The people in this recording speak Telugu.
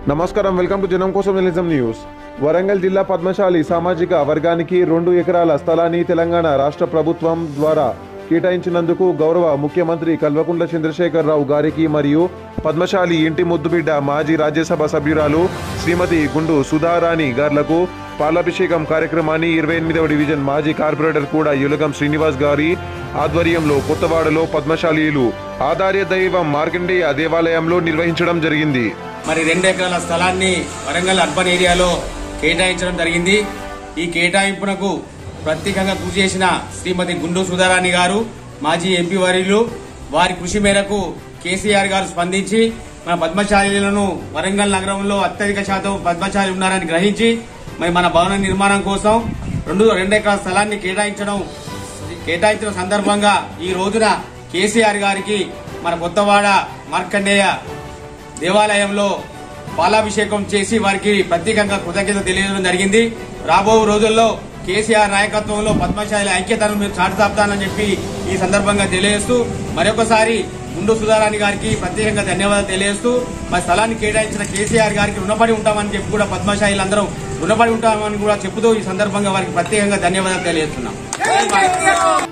నమస్కారం వెల్కమ్ టు జనం కోసం జర్నలిజం న్యూస్ వరంగల్ జిల్లా పద్మశాలి సామాజిక వర్గానికి రెండు ఎకరాల స్థలాన్ని తెలంగాణ రాష్ట్ర ప్రభుత్వం ద్వారా కేటాయించినందుకు గౌరవ ముఖ్యమంత్రి కల్వకుంట్ల చంద్రశేఖరరావు గారికి మరియు పద్మశాలి ఇంటి ముద్దుబిడ్డ మాజీ రాజ్యసభ సభ్యురాలు శ్రీమతి గుండు సుధారాణి గార్లకు పాలాభిషేకం కార్యక్రమాన్ని ఇరవై ఎనిమిదవ డివిజన్ మాజీ కార్పొరేటర్ కూడా యులగం శ్రీనివాస్ గారి ఆధ్వర్యంలో కొత్తవాడలో పద్మశాలీలు ఆధార్య దైవం మార్కండేయ దేవాలయంలో నిర్వహించడం జరిగింది మరి రెండు ఎకరాల స్థలాన్ని వరంగల్ అర్బన్ ఏరియాలో కేటాయించడం జరిగింది ఈ కేటాయింపునకు ప్రత్యేకంగా కృషి చేసిన శ్రీమతి గుండు సుధారాణి గారు మాజీ ఎంపీ వర్యులు వారి కృషి మేరకు కేసీఆర్ గారు స్పందించి మన పద్మశాలీలను వరంగల్ నగరంలో అత్యధిక శాతం పద్మశాలి ఉన్నారని గ్రహించి మరి మన భవన నిర్మాణం కోసం రెండు రెండు ఎకరాల స్థలాన్ని కేటాయించడం కేటాయించిన సందర్భంగా ఈ రోజున కేసీఆర్ గారికి మన కొత్తవాడ మార్కండేయ దేవాలయంలో పాలాభిషేకం చేసి వారికి ప్రత్యేకంగా కృతజ్ఞత తెలియజేయడం జరిగింది రాబో రోజుల్లో కేసీఆర్ నాయకత్వంలో పద్మశాలి ఐక్యతను మీరు చాటుతాపుతానని చెప్పి ఈ సందర్భంగా తెలియజేస్తూ మరొకసారి ముందు సుధారాణి గారికి ప్రత్యేకంగా ధన్యవాదాలు తెలియజేస్తూ మా స్థలాన్ని కేటాయించిన కేసీఆర్ గారికి రుణపడి ఉంటామని చెప్పి కూడా పద్మశాలీలందరం రుణపడి ఉంటామని కూడా చెబుతూ ఈ సందర్భంగా వారికి ప్రత్యేకంగా ధన్యవాదాలు తెలియజేస్తున్నాం